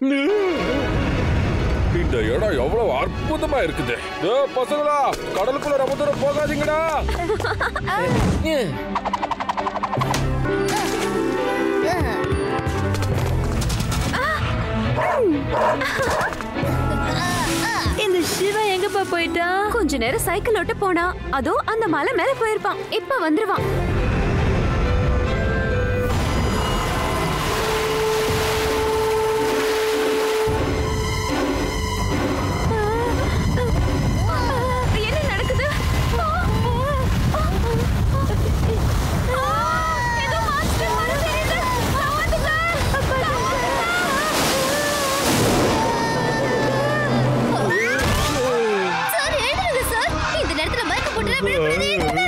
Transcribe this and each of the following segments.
இந்த இடம் எவ்வளவு அற்புதமா இருக்குது ஏ பசங்களா கடலுக்குள்ள ரொம்ப தூரம் போகாதீங்கடா இந்த சிவா எங்கப்பா போயிட்டா கொஞ்ச நேரம் சைக்கிள் ஓட்ட போனா அதோ அந்த மலை மேல போயிருப்பான் இப்ப வந்துருவான் என்ன நடக்குது ஏதோ monster மாதிரி தெரியுது. காப்பாத்துங்க. சார் எழுதுங்க சார் இந்த நேரத்துல மயக்க போட்டு விழக்கூடாது எழுதுங்க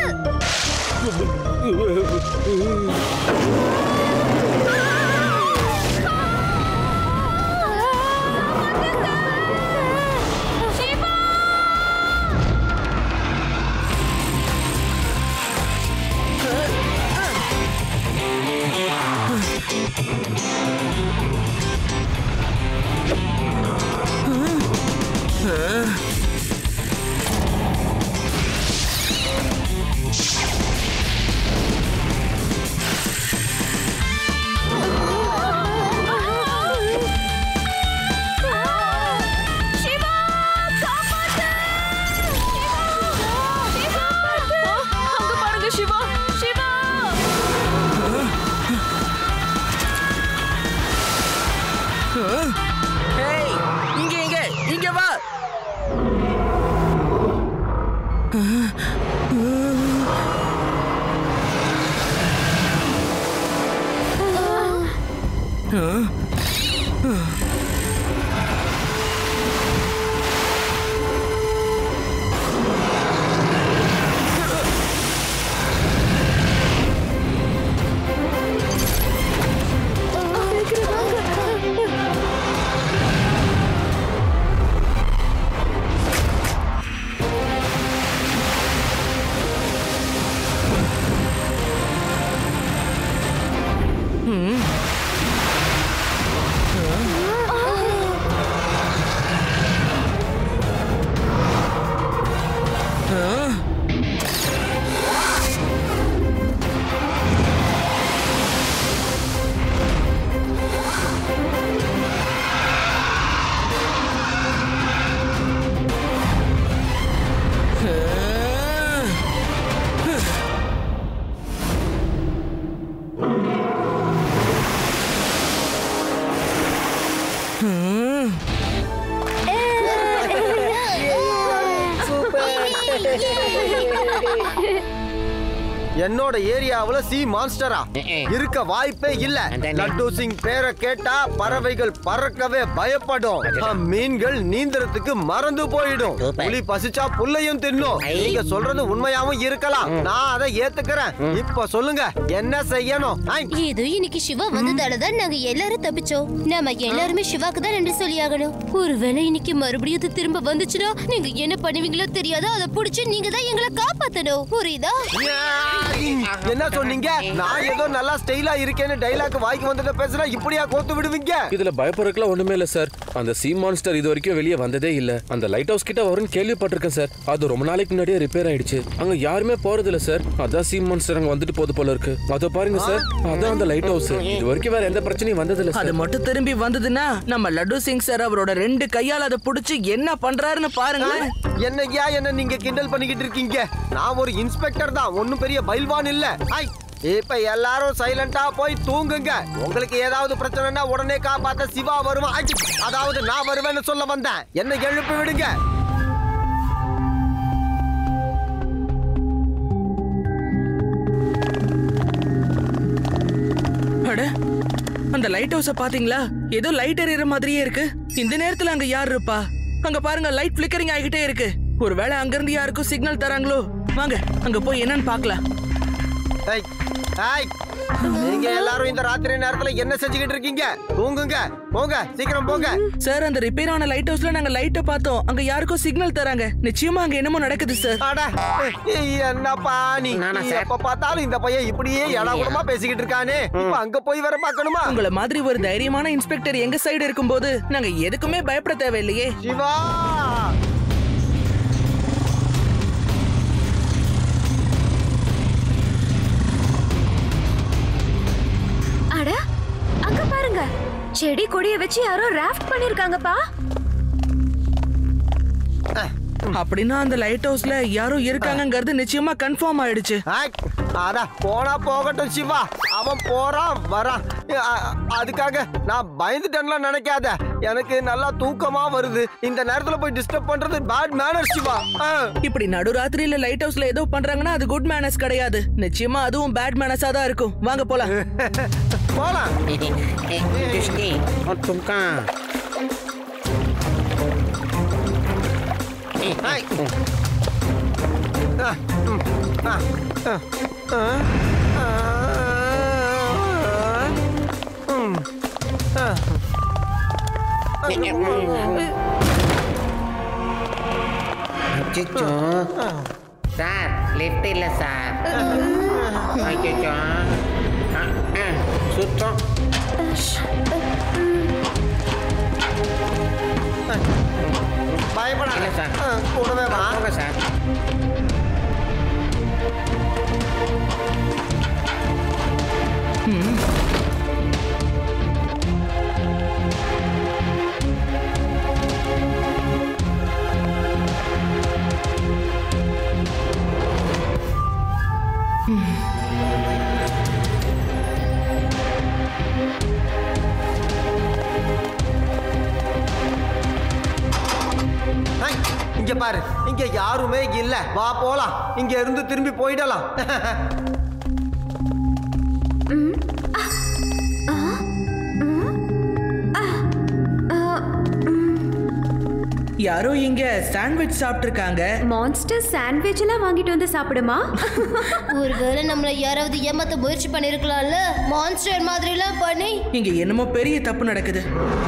சிவா காப்பாத்து சிவா அங்க பாருங்க சிவா சிவா ஏய் இங்க இங்க இங்க வா என்னோட ஏரியாவுல சி மான்ஸ்டரா இருக்க வாய்ப்பே இல்ல லட்டு சிங் பேரை கேட்டா பறவைகள் பறக்கவே பயப்படும் ஆ, மீன்கள் நீந்திரத்துக்கு மறந்து போயிடும் புலி பசிச்சா புல்லையும் தின்னும் நீங்க சொல்றது உண்மையாவும் இருக்கலாம் நான் அதை ஏத்துக்கிறேன் இப்ப சொல்லுங்க என்ன செய்யணும் ஐ, ஏதோ இன்னைக்கு சிவா வந்ததாலதான் நாங்க எல்லாரும் தப்பிச்சோம் நாம எல்லாருமே சிவாக்கு தான் நன்றி சொல்லி ஆகணும் ஒருவேளை இன்னைக்கு மறுபடியும் இது திரும்ப வந்துச்சுன்னா நீங்க என்ன பண்ணுவீங்களோ தெரியாதோ அதை புடிச்சு நீங்க தான் எங்களை காப்பாத்தணும் புரியுதா என்ன சொன்னீங்க நான் ஏதோ நல்லா ஸ்டைலா இருக்கேன்னு டைலாக் வாய்க்கு வந்துட்டு பேசுறா இப்படியா கோத்து விடுவீங்க இதுல பயப்படுறதுக்குலாம் ஒண்ணுமே இல்ல சார் அந்த சீ மான்ஸ்டர் இது வரைக்கும் வெளியே வந்ததே இல்ல அந்த லைட் ஹவுஸ் கிட்ட வரும்னு கேள்விப்பட்டிருக்கேன் சார் அது ரொம்ப நாளைக்கு முன்னாடியே ரிப்பேர் ஆயிடுச்சு அங்க யாருமே போறது இல்ல சார் அதான் சீ மான்ஸ்டர் அங்க வந்துட்டு போகுது போல இருக்கு அதோ பாருங்க சார் அதான் அந்த லைட் ஹவுஸ் இது வரைக்கும் வேற எந்த பிரச்சனையும் வந்தது இல்ல அது சார் மட்டும் திரும்பி வந்ததுன்னா நம்ம லட்டு சிங் சார் அவரோட ரெண்டு கையால அதை புடிச்சு என்ன பண்றாருன்னு பாருங்க என்னய்யா என்ன நீங்க கிண்டல் பண்ணிக்கிட்டு இருக்கீங்க நான் ஒரு இன்ஸ்பெக்டர் தான் ஒண்ணும் பெரிய பைல்வான் இல்ல ஐ இப்ப எல்லாரும் சைலண்டா போய் தூங்குங்க உங்களுக்கு ஏதாவது பிரச்சனைனா உடனே காப்பாத்த சிவா வருவான் ஐ, அதாவது நான் வருவேன்னு சொல்ல வந்தேன் என்ன எழுப்பி விடுங்க அட அந்த லைட் ஹவுஸ பாத்தீங்களா ஏதோ லைட் எரியற மாதிரியே இருக்கு இந்த நேரத்துல அங்க யார் இருப்பா அங்க பாருங்க லைட் ஃபிளிக்கரிங் ஆகிட்டே இருக்கு ஒருவேளை அங்க இருந்து யாருக்கும் சிக்னல் தராங்களோ வாங்க அங்க போய் என்னன்னு பார்க்கலாம் ஐ, ஐ, நீங்க எல்லாரும் இந்த ராத்திரி நேரத்துல என்ன செஞ்சுக்கிட்டு இருக்கீங்க தூங்குங்க போங்க சீக்கிரம் போங்க சார் அந்த ரிப்பேர் ஆன லைட் ஹவுஸ்ல நாங்க லைட்ட பார்த்தோம் அங்க யாருக்கோ சிக்னல் தராங்க நிச்சயமா அங்க என்னமோ நடக்குது சார் அட என்னப்பா நீ நானா நீ சார்? எப்ப பார்த்தாலும் இந்த பையன் இப்படியே ஏடாகுடமா பேசிக்கிட்டு இருக்கானே இப்ப அங்க போய் வர பார்க்கணுமா உங்கள மாதிரி ஒரு தைரியமான இன்ஸ்பெக்டர் எங்க சைடு இருக்கும்போது நாங்க எதுக்குமே பயப்பட தேவையில்லையே சிவா அட அங்க பாருங்க செடி கொடிய வச்சு யாரோ ராஃப்ட் பண்ணிருக்காங்கப்பா அப்படின்னா அந்த லைட் ஹவுஸ்ல யாரோ இருக்காங்கங்கிறது நிச்சயமா கன்ஃபார்ம் ஆயிடுச்சு ஆய், அட போனா போகட்டும் சிவா அவன் போறான் வரான் அ- அதுக்காக நான் பயந்துட்டேன்லாம் நினைக்காத எனக்கு நல்லா தூக்கமா வருது இந்த நேரத்துல போய் டிஸ்டர்ப் பண்றது பேட் மேனர் சிவா ஆ. இப்படி நடுராத்திரியில லைட் ஹவுஸ்ல ஏதோ பண்றாங்கன்னா அது குட் மேனஸ் கிடையாது நிச்சயமா அதுவும் பேட் மேனஸா தான் இருக்கும் வாங்க போலாம் போலாம் दुष्टी और तुमका ஆய். ஆ, ம், ஆ, ஆ, ஆ, ஆ, ம், ஆ. அச்சோ சார் லிஃப்ட் இல்ல சார் அச்சோ சுத்தம் பயப்படாத இல்ல சார். ஆ, கூடவே வா வாங்க சார் ஹை, இங்க பாரு இங்க யாருமே இல்ல வா போலாம் இங்க இருந்து திரும்பி போயிடலாம் யாரோ இங்க சாண்ட்விச் சாப்பிட்டு இருக்காங்க மான்ஸ்டர் சாண்ட்விச் எல்லாம் வாங்கிட்டு வந்து சாப்பிடுமா ஒருவேளை நம்மள யாராவது ஏமாத்த முயற்சி பண்ணிருக்கலாம்ல மான்ஸ்டர் மாதிரி எல்லாம் பண்ணி இங்க என்னமோ பெரிய தப்பு நடக்குது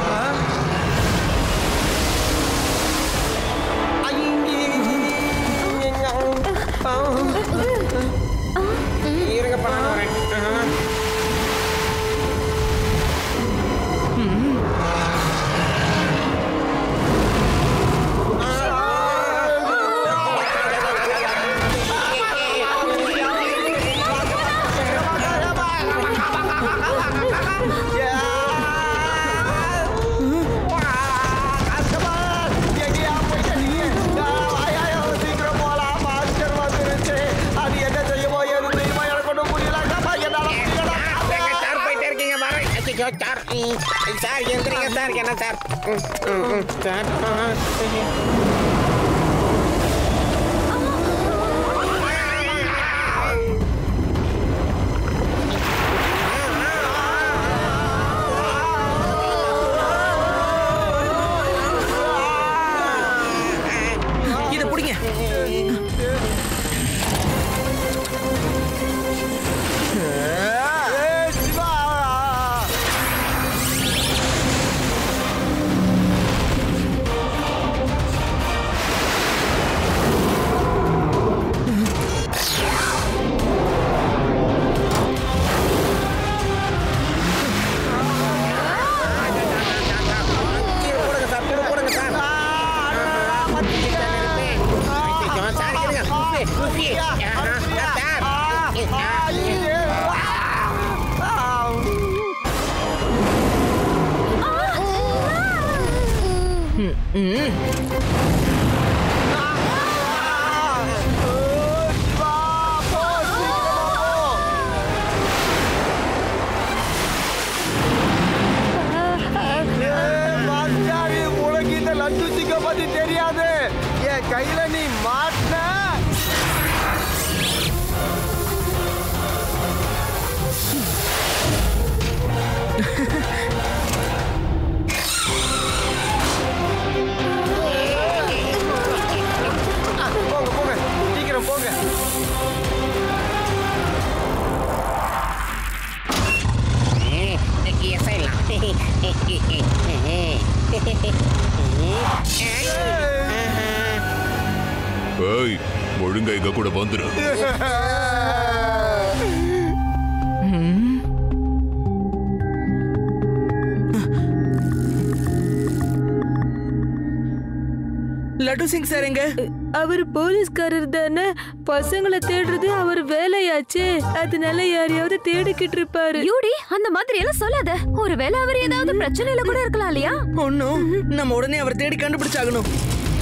இருங்க பண்ண வரேன் எங்கேயா போயிட்ட நீ? ஆ, வாயாயா, சீக்கிரம் போலாம். மாஸ்டர் வந்துருச்சு. அது என்ன செய்யுமோ, ஏது செய்யுமோ, எனக்கு ஒண்ணும் புரியல. அப்பா, என்னால முடியல. சார் போயிட்டே இருக்கீங்க வரேன் அச்சோ சார் ம், சார் எந்திரிங்க சார் என்ன சார் ம், ம், ம், சார் ஆ, இத புடிங்க ஏய், சிவா. கீழே போடுங்க சார் கீழே போடுங்க சார் அச்சோ, சார் இருங்க உப்பி, உப்பி. ஆஹா, சார் உனக்கு இந்த லட்டு சிக்க பத்தி தெரியாது என் கையில நீ மாட்டின போங்க போங்க சீக்கிரம் போங்க ஒழுங்கா எங்க கூட வந்துரு லட்டு சிங் சார் எங்க அவர் போலீஸ்காரர் தானே பசங்களை தேடுறது அவர் வேலையாச்சே அதனால யாரையாவது தேடிக்கிட்டு இருப்பாரு யூடி அந்த மாதிரி எல்லாம் சொல்லாத ஒருவேளை அவர் ஏதாவது பிரச்சனையில கூட இருக்கலாம் இல்லையா ஒன்னும் நம்ம உடனே அவர் தேடி கண்டுபிடிச்சாகணும்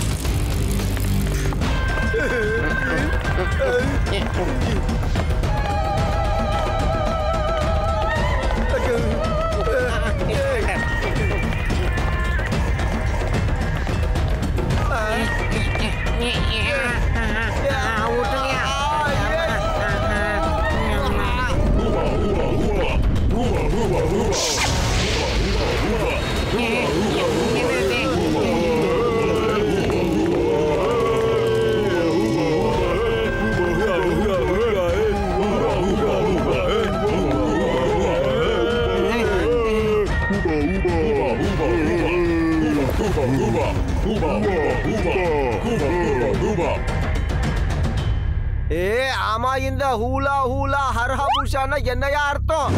ஏ ஆமா இந்த ஹூலா ஹூலா ஹர்ஹபுஷான்னா என்னையா அர்த்தம்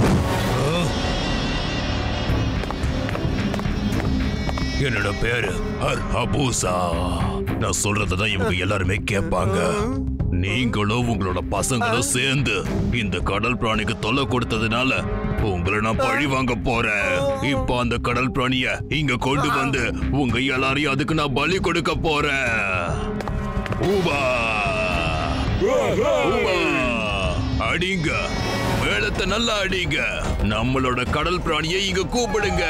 என்னோட பேரு ஹர் அபூசா நான் சொல்றதான் இவங்க எல்லாருமே கேட்பாங்க நீங்களும் உங்களோட பசங்களும் சேர்ந்து இந்த கடல் பிராணிக்கு தொல்லை கொடுத்ததுனால உங்களை நான் பழி வாங்க போறேன் இப்போ அந்த கடல் பிராணிய இங்க கொண்டு வந்து உங்க எல்லாரையும் அதுக்கு நான் பலி கொடுக்க போறேன் ஊபா ஊபா அடிங்க மேளத்தை நல்லா அடிங்க நம்மளோட கடல் பிராணியை இங்க கூப்பிடுங்க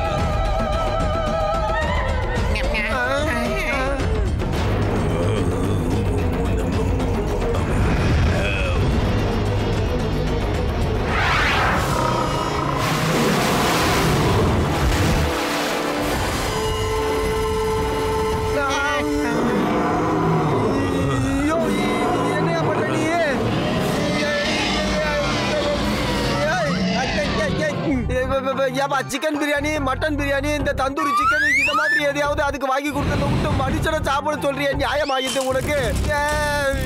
ஐயோ, என்னையா பண்ற நீ? ஏய், ஏப்பா சிக்கன் பிரியாணி மட்டன் பிரியாணி இந்த தந்தூரி சிக்கன் இந்த மாதிரி எதையாவது அதுக்கு வாங்கி கொடுத்தத விட்டு மனுஷனை சாப்பிட சொல்றியா நியாயமாகிட்டு உனக்கு ஏய்.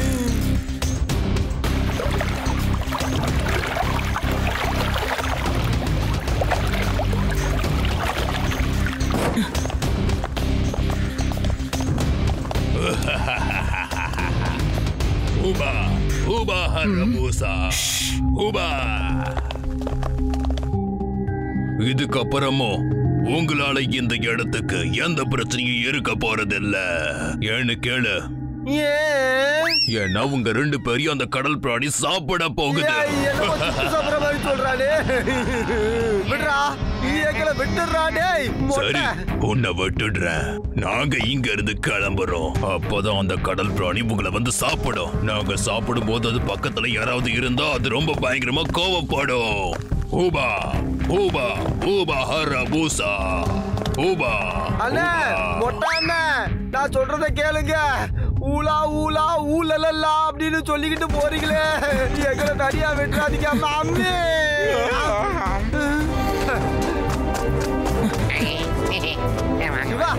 ஊபா ஊபா ஹரபூசா ஊபா இதுக்கப்புறமும் உங்களால இந்த இடத்துக்கு எந்த பிரச்சனையும் இருக்க போறதில்ல ஏன்னு கேளு ஏன் ஏன்னா உங்க ரெண்டு பேரையும் அந்த கடல் பிராணி சாப்பிட போகுது ஏய், என்னமோ சுத்து சாப்பிடுற மாதிரி சொல்றானே விடுறா நீ எங்களை விட்டுடுறா டேய் சரி மொட்டை உன்னை விட்டுடுறேன் நாங்க இங்க இருந்து கிளம்புறோம் அப்பதான் அந்த கடல் பிராணி உங்களை வந்து சாப்பிடும் நாங்க சாப்பிடும் போது அது பக்கத்துல யாராவது இருந்தா அது ரொம்ப பயங்கரமா கோவப்படும் ஊபா ஊபா ஊபா ஹர பூசா ஊபா அண்ணே மொட்டை அண்ணே நான் சொல்றத கேளுங்க ஊலா ஊலா ஊலலல்லா அப்படின்னு சொல்லிக்கிட்டு போறீங்களே எங்களை தனியா விட்டுறாதீங்க மாமி சிவா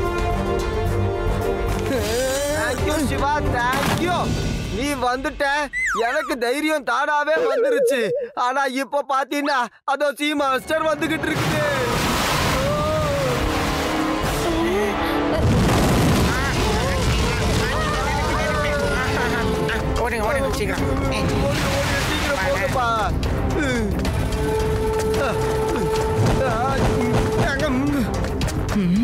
தேங்க்யூ சிவா தேங்க்யூ நீ வந்துட்ட எனக்கு தைரியம் தானாவே வந்துருச்சு ஆனா இப்ப பாத்தீங்கன்னா அதோ சி மாஸ்டர் வந்துகிட்டு இருக்குது ஓடுங்க ஓடுங்க சீக்கிரம் ஓடி, ஓடி, சீக்கிரம் போங்கப்பா. ஆ, அங்க, ம்.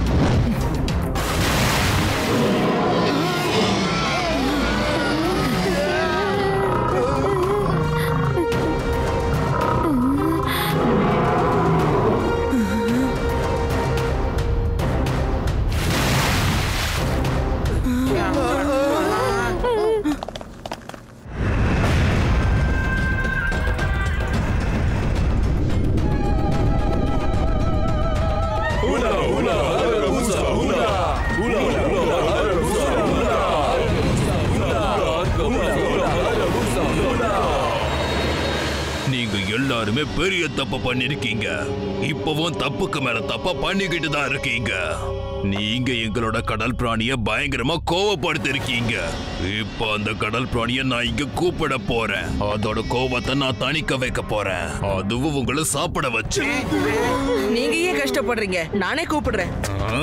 நீங்க எல்லாருமே பெரிய தப்பு பண்ணிருக்கீங்க இப்பவும் தப்புக்கு மேல தப்பா பண்ணிக்கிட்டு தான் இருக்கீங்க நீங்க எங்களோட கடல் பிராணிய பயங்கரமா கோவப்படுத்திருக்கீங்க இப்ப அந்த கடல் பிராணிய நான் இங்க கூப்பிட போறேன் அதோட கோவத்தை நான் தணிக்க வைக்க போறேன் அதுவும் உங்களை சாப்பிட வச்சு நீங்க ஏன் கஷ்டப்படுறீங்க நானே கூப்பிடுறேன் ஆ?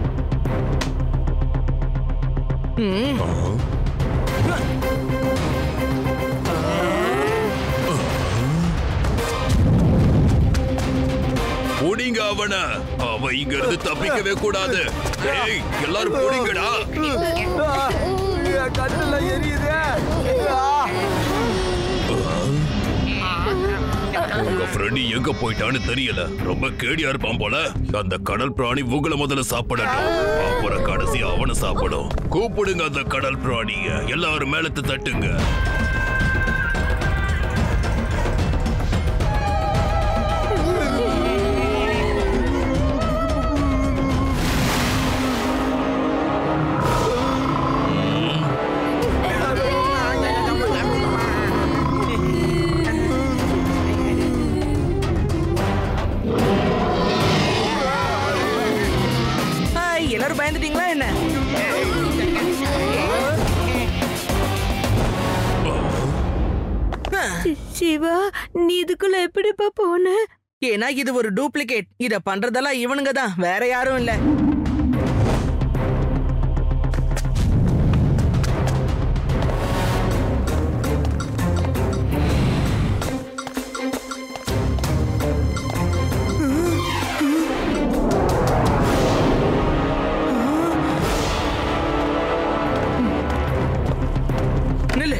ம். புடிங்க அவன அவன் இங்க இருந்து தப்பிக்கவே கூடாது ஏய் எல்லாரும் புடிங்கடா என் கண்ணுல எரியுதே ஆ. உங்க ஃப்ரெண்ட் எங்க போயிட்டான்னு தெரியல ரொம்ப கேடியா இருப்பான் போல அந்த கடல் பிராணி உங்களை முதல்ல சாப்பிடட்டும் அப்புறம் கடைசி அவனை சாப்பிடும் கூப்பிடுங்க அந்த கடல் பிராணிய எல்லாரும் மேலத்து தட்டுங்க ஹாய், எல்லாரும் பயந்துட்டீங்களா என்ன சி- சிவா நீ இதுக்குள்ள எப்படிப்பா போன ஏன்னா இது ஒரு டூப்ளிகேட் இத பண்றதெல்லாம் இவனுங்க தான் வேற யாரும் இல்ல நில்லு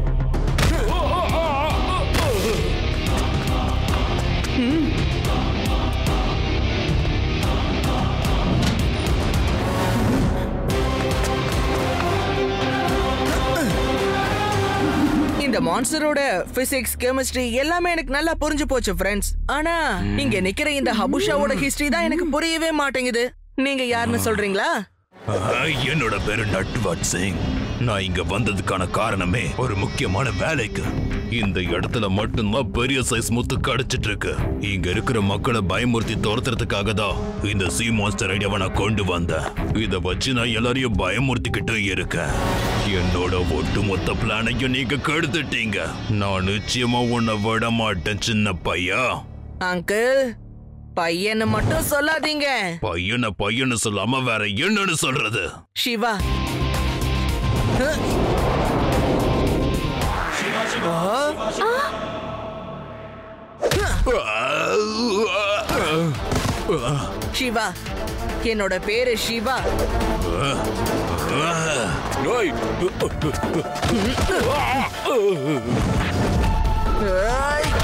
இந்த மான்ஸ்டரோட பிசிக்ஸ் கெமிஸ்ட்ரி எல்லாமே எனக்கு நல்லா புரிஞ்சு போச்சு ஃப்ரெண்ட்ஸ் ஆனா இங்க நிக்கிற இந்த ஹபுஷாவோட ஹிஸ்டரி தான் எனக்கு புரியவே மாட்டேங்குது நீங்க யாருன்னு சொல்றீங்களா ஆஹ், என்னோட பேரு நட்வர்ட் சிங் நான் இங்க வந்ததுக்கான காரணமே ஒரு முக்கியமான வேலைக்கு இந்த இடத்துல மட்டும்தான் பெரிய சைஸ் முத்து கிடைச்சிட்டு இருக்கு இங்க இருக்கிற மக்களை பயமுறுத்தி துரத்துறதுக்காக தான் இந்த சி மான்ஸ்டர் ஐடியாவை நான் கொண்டு வந்தேன் இத வச்சு நான் எல்லாரையும் பயமுறுத்திக்கிட்டு இருக்கேன் என்னோட ஒட்டுமொத்த பிளானையும் நீங்க கெடுத்துட்டீங்க நான் நிச்சயமா உன்னை விட மாட்டேன் சின்ன பையா அங்கிள் பையன்னு மட்டும் சொல்லாதீங்க பையனை பையன்னு சொல்லாம வேற என்னன்னு சொல்றது சிவா சிவா என்னோட பேரு சிவா ஏய்,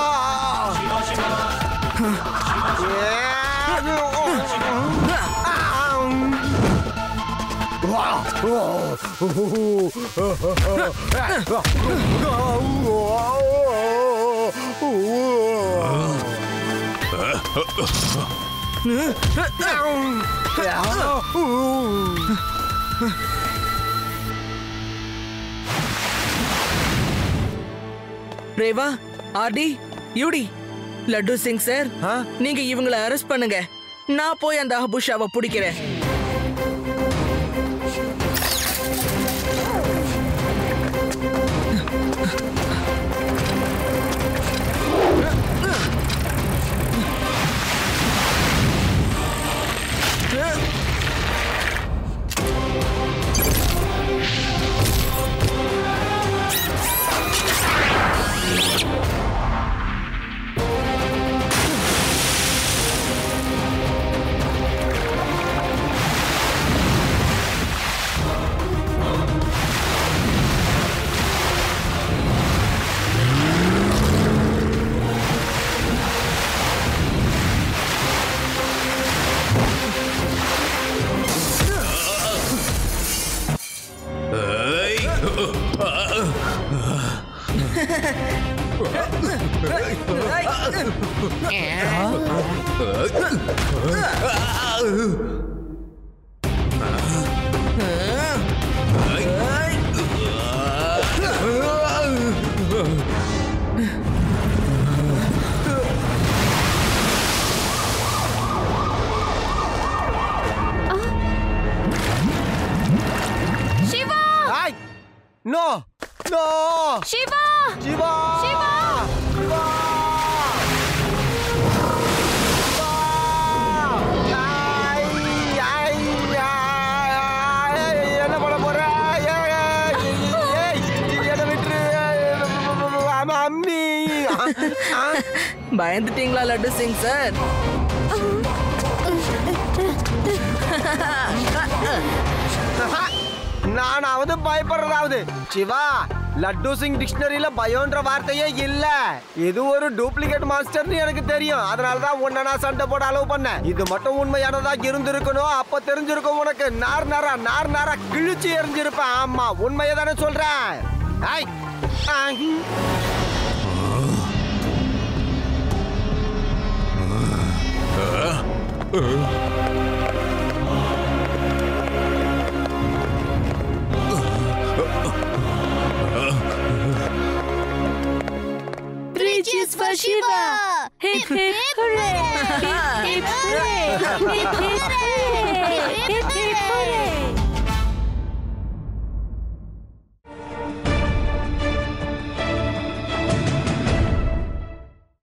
ரேவா ஆர்டி யூடி லட்டு சிங் சார் ஆ? நீங்க இவங்கள அரெஸ்ட் பண்ணுங்க நான் போய் அந்த அபுஷாவை பிடிக்கிறேன் ஏய் ஆ நோ நோ சிவா சிவா சிவா! சிவா ஐ, ஐ, ஐ, என்ன பண்ண போற ஏய், ஏய், ஏய், என்னை விட்டுரு ஆமா, அம்மி ஆ, ஆ. பயந்துட்டீங்களா லட்டு சிங் சார் நானாவது பயப்படுறதாவது சிவா லட்டு சிங் டிக்ஷனரியில பயம்ன்ற வார்த்தையே இல்ல இது ஒரு டூப்ளிகேட் மாஸ்டர்னு எனக்கு தெரியும் அதனால தான் உன்னை நான் சண்டை போட அலோவ் பண்ணேன் இது மட்டும் உண்மையானதா இருந்திருக்கணும் அப்ப தெரிஞ்சிருக்கும் உனக்கு நார் நாரா நார் நாரா கிழிச்சு எரிஞ்சிருப்பேன் ஆமா உண்மையை தானே சொல்றேன் ஐ. ஆ. Three cheers for Shiva! Hip hip hooray! Hip hip hooray! Hip hip hooray! Hip hip hooray!